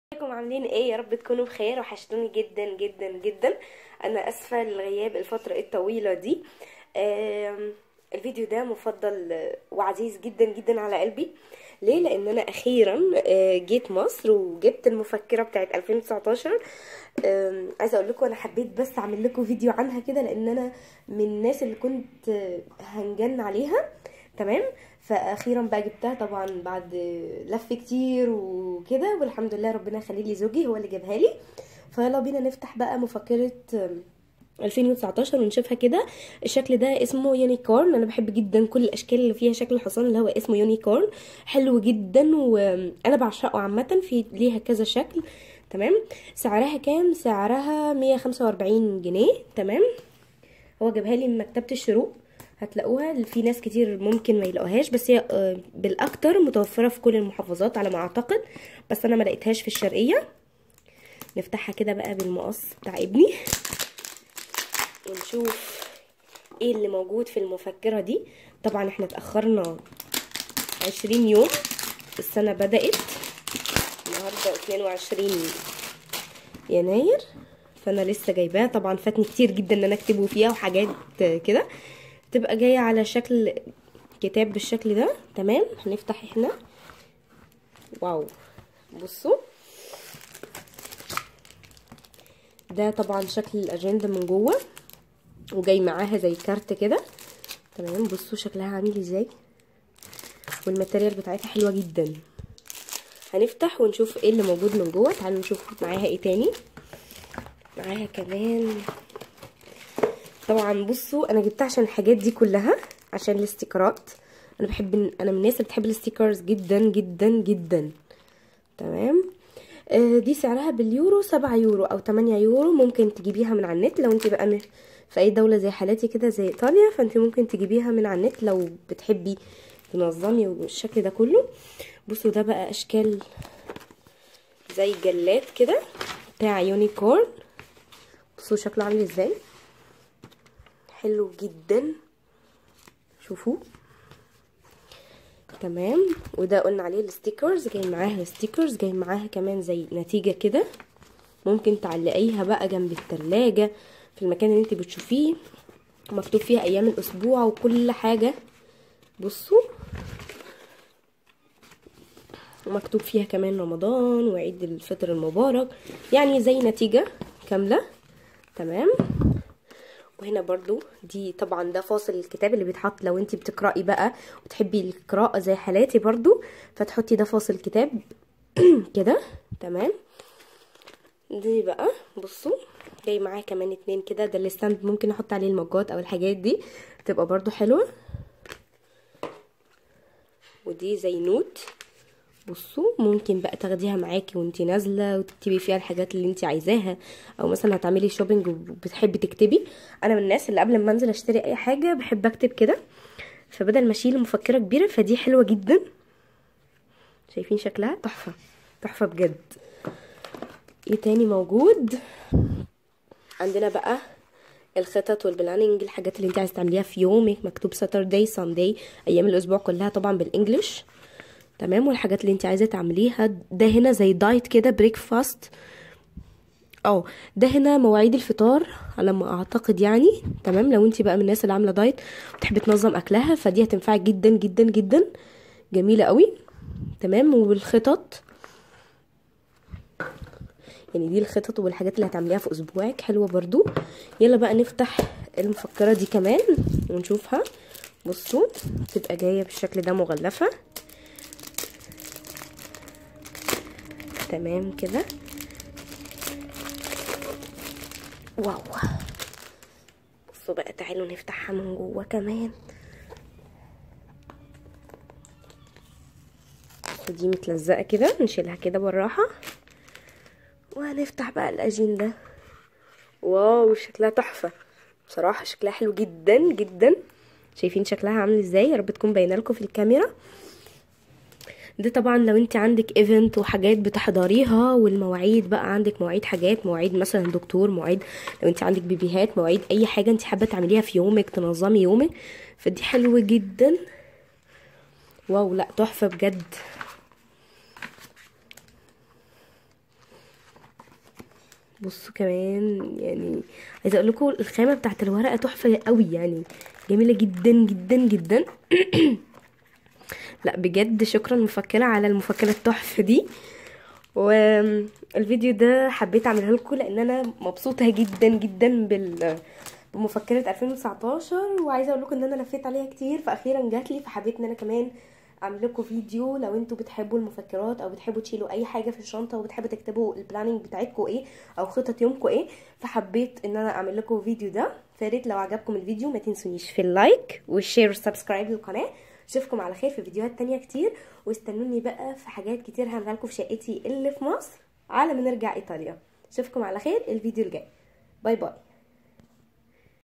ازيكم عاملين ايه يا رب تكونوا بخير وحشتوني جدا جدا جدا انا اسفه للغياب الفتره الطويله دي آم، الفيديو ده مفضل وعزيز جدا جدا على قلبي ليه لان انا اخيرا آه، جيت مصر وجبت المفكره بتاعت 2019 آم، عايزه اقول لكم انا حبيت بس اعمل لكم فيديو عنها كده لان انا من الناس اللي كنت آه، هنجن عليها تمام فاخيرا بقى جبتها طبعا بعد لف كتير وكده والحمد لله ربنا يخلي لي زوجي هو اللي جابها لي فيلا بينا نفتح بقى مفكره 2019 ونشوفها كده الشكل ده اسمه يونيكورن انا بحب جدا كل الاشكال اللي فيها شكل الحصان اللي هو اسمه يونيكورن حلو جدا وانا بعشقه عامه في ليها كذا شكل تمام سعرها كام سعرها 145 جنيه تمام هو جابها لي من مكتبه الشروق هتلاقوها في ناس كتير ممكن ما يلاقوهاش بس هي آه، بالاكتر متوفره في كل المحافظات على ما اعتقد بس انا ما لقيتهاش في الشرقيه نفتحها كده بقى بالمقص بتاع ابني ونشوف ايه اللي موجود في المفكره دي طبعا احنا اتاخرنا عشرين يوم السنه بدات النهارده 22 يناير فانا لسه جايباها طبعا فاتني كتير جدا ان انا اكتبه فيها وحاجات كده تبقى جايه على شكل كتاب بالشكل ده تمام هنفتح احنا واو بصوا ده طبعا شكل الاجنده من جوه وجاي معاها زي كارت كده تمام بصوا شكلها عامل ازاي والماتيريال بتاعتها حلوه جدا هنفتح ونشوف ايه اللي موجود من جوه تعالوا نشوف معاها ايه تاني معاها كمان طبعا بصوا انا جبتها عشان الحاجات دي كلها عشان الاستيكرات انا بحب انا من الناس اللي بتحب الاستيكرز جدا جدا جدا تمام آه دي سعرها باليورو سبعة يورو او تمانية يورو ممكن تجيبيها من على النت لو انت بقى م- في اي دولة زي حالاتي كده زي ايطاليا فانت ممكن تجيبيها من على النت لو بتحبي تنظمي والشكل ده كله بصوا ده بقى اشكال زي جلاد كده بتاع يونيكورن بصوا شكله عامل ازاي حلو جدا شوفوا تمام وده قلنا عليه الستيكرز جاي معاها ستيكرز جاي معاها كمان زي نتيجة كده ممكن تعلقيها بقى جنب التلاجة في المكان اللي انت بتشوفيه مكتوب فيها ايام الاسبوع وكل حاجة بصوا ومكتوب فيها كمان رمضان وعيد الفطر المبارك يعني زي نتيجة كاملة تمام وهنا برضو دي طبعا ده فاصل الكتاب اللي بيتحط لو انت بتقرأي بقى وتحبي القراءة زي حالاتي برضو فتحطي ده فاصل كتاب كده تمام دي بقى بصوا جاي معاه كمان اتنين كده ده الستاند ممكن احط عليه المجات او الحاجات دي تبقى برضو حلوة ودي زي نوت بصوا ممكن بقى تاخديها معاكي وانتي نازله وتكتبي فيها الحاجات اللي انتي عايزاها او مثلا هتعملي شوبينج وبتحبي تكتبي انا من الناس اللي قبل ما انزل اشتري اي حاجه بحب اكتب كده فبدل ما اشيل مفكره كبيره فدي حلوه جدا شايفين شكلها تحفه تحفه بجد ايه تاني موجود عندنا بقى الخطط والبلاننج الحاجات اللي انت عايزه تعمليها في يومك مكتوب ساتردي ساندي ايام الاسبوع كلها طبعا بالانجلش تمام والحاجات اللي انت عايزه تعمليها ده هنا زي دايت كده بريك فاست اه ده هنا مواعيد الفطار على ما اعتقد يعني تمام لو انت بقى من الناس اللي عامله دايت وتحبي تنظم اكلها فدي هتنفعك جدا جدا جدا جميله قوي تمام والخطط يعني دي الخطط والحاجات اللي هتعمليها في اسبوعك حلوه برضو يلا بقى نفتح المفكره دي كمان ونشوفها بصوا تبقى جايه بالشكل ده مغلفه تمام كده واو بصوا بقى تعالوا نفتحها من جوه كمان ودي متلزقه كده نشيلها كده بالراحه وهنفتح بقى الاجنده واو شكلها تحفه بصراحه شكلها حلو جدا جدا شايفين شكلها عامل ازاي يا رب تكون باينه لكم في الكاميرا ده طبعا لو انت عندك ايفنت وحاجات بتحضريها والمواعيد بقى عندك مواعيد حاجات مواعيد مثلا دكتور مواعيد لو انت عندك بيبيهات مواعيد اي حاجه انت حابه تعمليها في يومك تنظمي يومك فدي حلوه جدا واو لا تحفه بجد بصوا كمان يعني عايزه اقول لكم الخامه بتاعت الورقه تحفه قوي يعني جميله جدا جدا جدا لا بجد شكرا مفكره على المفكره التحفه دي والفيديو ده حبيت اعمله لكم لان انا مبسوطه جدا جدا بال بمفكره 2019 وعايزه اقول لكم ان انا لفيت عليها كتير فاخيرا جات لي فحبيت ان انا كمان اعمل لكم فيديو لو انتوا بتحبوا المفكرات او بتحبوا تشيلوا اي حاجه في الشنطه وبتحبوا تكتبوا البلاننج بتاعتكم ايه او خطط يومكم ايه فحبيت ان انا اعمل لكم فيديو ده فياريت لو عجبكم الفيديو ما تنسونيش في اللايك والشير والسبسكرايب للقناه اشوفكم على خير في فيديوهات تانية كتير واستنوني بقى في حاجات كتير هعملها لكم في شقتي اللي في مصر على ما نرجع ايطاليا اشوفكم على خير الفيديو الجاي باي باي